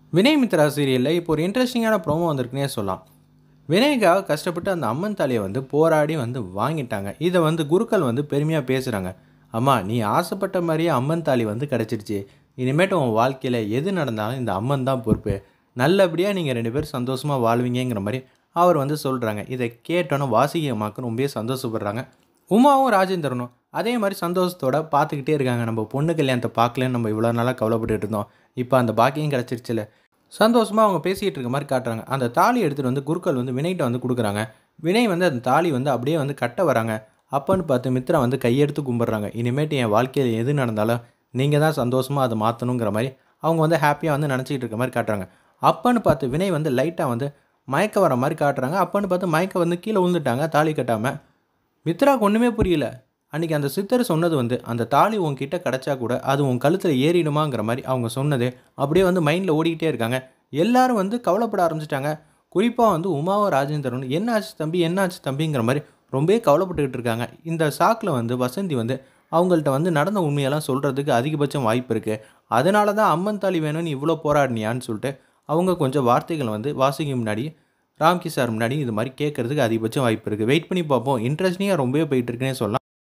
வினய் மித்ரா சீரியலில் இப்போ ஒரு இன்ட்ரெஸ்டிங்கான ப்ரோமோ வந்திருக்குன்னே சொல்லலாம் வினய்க்காக கஷ்டப்பட்டு அந்த அம்மன் தாலியை வந்து போராடி வந்து வாங்கிட்டாங்க இதை வந்து குருக்கள் வந்து பெருமையாக பேசுகிறாங்க அம்மா நீ ஆசைப்பட்ட மாதிரியே அம்மன் தாலி வந்து கிடச்சிருச்சு இனிமேட்டு உன் வாழ்க்கையில் எது நடந்தாலும் இந்த அம்மன் தான் பொறுப்பு நல்லபடியாக நீங்கள் ரெண்டு பேரும் சந்தோஷமாக வாழ்வீங்கங்கிற மாதிரி அவர் வந்து சொல்கிறாங்க இதை கேட்டோன்னே வாசிகை அம்மாவுக்கு ரொம்பவே சந்தோஷப்படுறாங்க உமாவும் ராஜேந்திரனும் அதே மாதிரி சந்தோஷத்தோட பார்த்துக்கிட்டே இருக்காங்க நம்ம பொண்ணு கல்யாணத்தை பார்க்கலன்னு நம்ம இவ்வளோ நாளாக கவலைப்பட்டுட்டு இருந்தோம் இப்போ அந்த பாக்கியம் கிடச்சிருச்சுல சந்தோஷமாக அவங்க பேசிகிட்டு இருக்க மாதிரி காட்டுறாங்க அந்த தாலி எடுத்துகிட்டு வந்து குருக்கள் வந்து வினய்கிட்ட வந்து கொடுக்குறாங்க வினய் வந்து அந்த தாலி வந்து அப்படியே வந்து கட்ட வராங்க அப்பன்னு பார்த்து மித்ரா வந்து கையெடுத்து கும்பிட்றாங்க இனிமேட்டு என் வாழ்க்கையில் எது நடந்தாலும் நீங்கள் தான் சந்தோஷமாக அதை மாற்றணுங்கிற மாதிரி அவங்க வந்து ஹாப்பியாக வந்து நினச்சிக்கிட்டு இருக்க மாதிரி காட்டுறாங்க அப்பன்னு பார்த்து வினய் வந்து லைட்டாக வந்து மயக்க வர மாதிரி காட்டுறாங்க அப்பன்னு பார்த்து மயக்க வந்து கீழே விழுந்துட்டாங்க தாலி கட்டாமல் மித்ராக்கு ஒன்றுமே புரியல அன்றைக்கி அந்த சித்தர் சொன்னது வந்து அந்த தாலி உன்கிட்ட கிடச்சா கூட அது உன் கழுத்தில் ஏறிடுமாங்கிற மாதிரி அவங்க சொன்னது அப்படியே வந்து மைண்டில் ஓடிக்கிட்டே இருக்காங்க எல்லாரும் வந்து கவலைப்பட ஆரம்பிச்சிட்டாங்க குறிப்பாக வந்து உமாவும் ராஜேந்திரன் என்னாச்சு தம்பி என்னாச்சு தம்பிங்கிற மாதிரி ரொம்பவே கவலைப்பட்டுக்கிட்டு இருக்காங்க இந்த சாக்கில் வந்து வசந்தி வந்து அவங்கள்ட்ட வந்து நடந்த உண்மையெல்லாம் சொல்கிறதுக்கு அதிகபட்சம் வாய்ப்பு இருக்குது அதனால தான் அம்மன் தாலி வேணும்னு இவ்வளோ போராடினியான்னு சொல்லிட்டு அவங்க கொஞ்சம் வார்த்தைகளை வந்து வாசிக்கு முன்னாடி ராம்கி சார் முன்னாடி இது மாதிரி கேட்குறதுக்கு அதிகபட்சம் வாய்ப்பு இருக்குது வெயிட் பண்ணி பார்ப்போம் இன்ட்ரெஸ்டிங்காக ரொம்பவே போயிட்டு இருக்குன்னே சொல்லலாம்